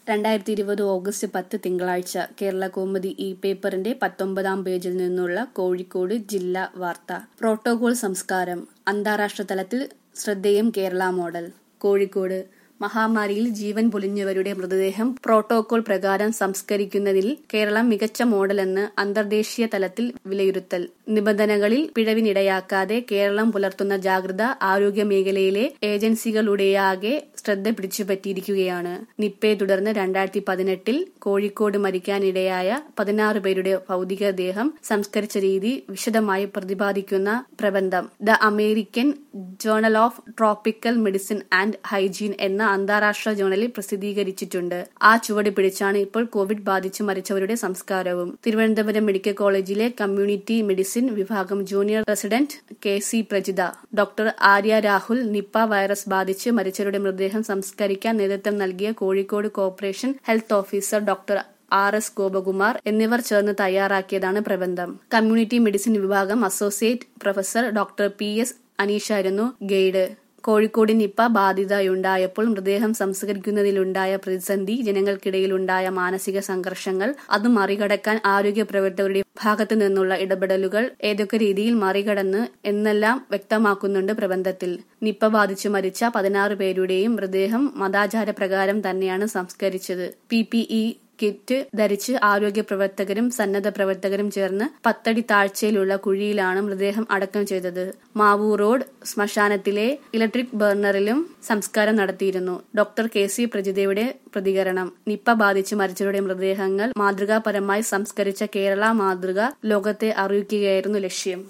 രണ്ടായിരത്തി ഇരുപത് ഓഗസ്റ്റ് പത്ത് തിങ്കളാഴ്ച കേരള കൗമുദി ഇ പേപ്പറിന്റെ പത്തൊമ്പതാം പേജിൽ നിന്നുള്ള കോഴിക്കോട് ജില്ലാ വാർത്ത പ്രോട്ടോകോൾ സംസ്കാരം അന്താരാഷ്ട്ര തലത്തിൽ ശ്രദ്ധേയം കേരള മോഡൽ കോഴിക്കോട് മഹാമാരിയിൽ ജീവൻ പൊലിഞ്ഞവരുടെ മൃതദേഹം പ്രോട്ടോകോൾ പ്രകാരം സംസ്കരിക്കുന്നതിൽ കേരളം മികച്ച മോഡലെന്ന് അന്തർദേശീയ തലത്തിൽ വിലയിരുത്തൽ നിബന്ധനകളിൽ പിഴവിനിടയാക്കാതെ കേരളം പുലർത്തുന്ന ജാഗ്രത ആരോഗ്യ മേഖലയിലെ ഏജൻസികളുടെയാകെ ശ്രദ്ധ പിടിച്ചുപറ്റിയിരിക്കുകയാണ് നിപ്പയെ തുടർന്ന് രണ്ടായിരത്തി പതിനെട്ടിൽ കോഴിക്കോട് മരിക്കാനിടയായ പതിനാറ് പേരുടെ ഭൗതികദേഹം സംസ്കരിച്ച രീതി വിശദമായി പ്രതിപാദിക്കുന്ന പ്രബന്ധം the American journal of tropical medicine and hygiene എന്ന അന്താരാഷ്ട്ര ജേണലിൽ പ്രസിദ്ധീകരിച്ചിട്ടുണ്ട് ആ ചുവട് പിടിച്ചാണ് ഇപ്പോൾ കോവിഡ് ബാധിച്ച് മരിച്ചവരുടെ സംസ്കാരവും തിരുവനന്തപുരം മെഡിക്കൽ കോളേജിലെ കമ്മ്യൂണിറ്റി മെഡിസിൻ വിഭാഗം junior resident K C Prajitha doctor Arya Rahul Nipah virus ബാധിച്ച് മരിച്ചവരുടെ മൃതദേഹം സംസ്കരിക്കാൻ നേതൃത്വം നൽകിയ Kozhikode corporation health officer doctor R S Gopakumar എന്നിവർ ചേർന്ന് തയ്യാറാക്കിയതാണ് പ്രബന്ധം കമ്മ്യൂണിറ്റി മെഡിസിൻ വിഭാഗം associate professor doctor P S അനീഷായിരുന്നു ഗൈഡ് കോഴിക്കോട് നിപ്പ ബാധിതയുണ്ടായപ്പോൾ മൃതദേഹം സംസ്കരിക്കുന്നതിലുണ്ടായ പ്രതിസന്ധി ജനങ്ങൾക്കിടയിലുണ്ടായ മാനസിക സംഘർഷങ്ങൾ അത് മറികടക്കാൻ ആരോഗ്യ പ്രവർത്തകരുടെ ഭാഗത്തു നിന്നുള്ള ഇടപെടലുകൾ ഏതൊക്കെ രീതിയിൽ മറികടന്ന് എന്നെല്ലാം വ്യക്തമാക്കുന്നുണ്ട് പ്രബന്ധത്തിൽ നിപ്പ ബാധിച്ചു മരിച്ച പതിനാറ് പേരുടെയും മൃതദേഹം മതാചാര പ്രകാരം തന്നെയാണ് സംസ്കരിച്ചത് പി പി ഇ കിറ്റ് ധരിച്ച് ആരോഗ്യ പ്രവർത്തകരും സന്നദ്ധ പ്രവർത്തകരും ചേർന്ന് പത്തടി താഴ്ചയിലുള്ള കുഴിയിലാണ് മൃതദേഹം അടക്കം ചെയ്തത് മാവൂർ റോഡ് ശ്മശാനത്തിലെ ഇലക്ട്രിക് ബർണറിലും സംസ്കാരം നടത്തിയിരുന്നു ഡോക്ടർ കെ സി പ്രജിതയുടെ പ്രതികരണം നിപ്പ ബാധിച്ച് മരിച്ചവരുടെ മൃതദേഹങ്ങൾ മാതൃകാപരമായി സംസ്കരിച്ച കേരള മാതൃക ലോകത്തെ അറിയിക്കുകയായിരുന്നു ലക്ഷ്യം